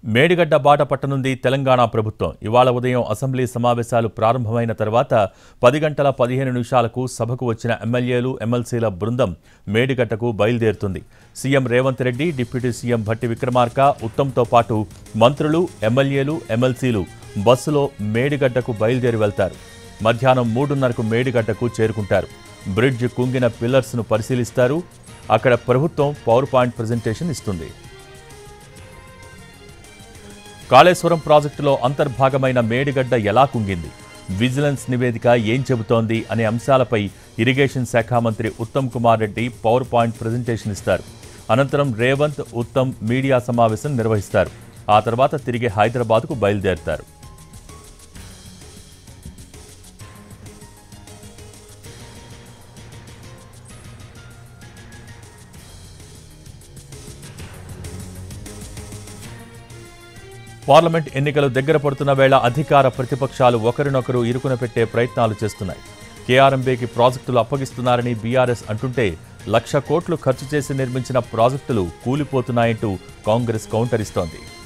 మేడిగడ్డ బాట పట్టనుంది తెలంగాణ ప్రభుత్వం ఇవాళ ఉదయం అసెంబ్లీ సమావేశాలు ప్రారంభమైన తర్వాత పది గంటల పదిహేను నిమిషాలకు సభకు వచ్చిన ఎమ్మెల్యేలు ఎమ్మెల్సీల బృందం మేడిగడ్డకు బయలుదేరుతుంది CM Revanth Reddy deputy CM Bhatti Vikramarka ఉత్తమ్తో పాటు మంత్రులు ఎమ్మెల్యేలు ఎమ్మెల్సీలు బస్సులో మేడిగడ్డకు బయలుదేరి వెళ్తారు మధ్యాహ్నం మూడున్నరకు మేడిగడ్డకు చేరుకుంటారు బ్రిడ్జ్ కుంగిన పిల్లర్స్ను పరిశీలిస్తారు అక్కడ ప్రభుత్వం పవర్ పాయింట్ ప్రజెంటేషన్ ఇస్తుంది కాళేశ్వరం ప్రాజెక్టులో అంతర్భాగమైన మేడిగడ్డ ఎలా కుంగింది విజిలెన్స్ నివేదిక ఏం చెబుతోంది అనే అంశాలపై ఇరిగేషన్ శాఖ మంత్రి Uttam Kumar Reddy power point presentation ఇస్తారు అనంతరం రేవంత్ ఉత్తమ్ మీడియా సమావేశం నిర్వహిస్తారు ఆ తర్వాత తిరిగి హైదరాబాద్కు బయలుదేరతారు పార్లమెంట్ ఎన్నికలు దగ్గర పడుతున్న వేళ అధికార ప్రతిపక్షాలు ఒకరినొకరు ఇరుకున పెట్టే ప్రయత్నాలు చేస్తున్నాయి కేఆర్ఎంబీకి ప్రాజెక్టులు అప్పగిస్తున్నారని బీఆర్ఎస్ అంటుంటే లక్ష కోట్లు ఖర్చు చేసి నిర్మించిన ప్రాజెక్టులు కూలిపోతున్నాయంటూ కాంగ్రెస్ కౌంటర్ ఇస్తోంది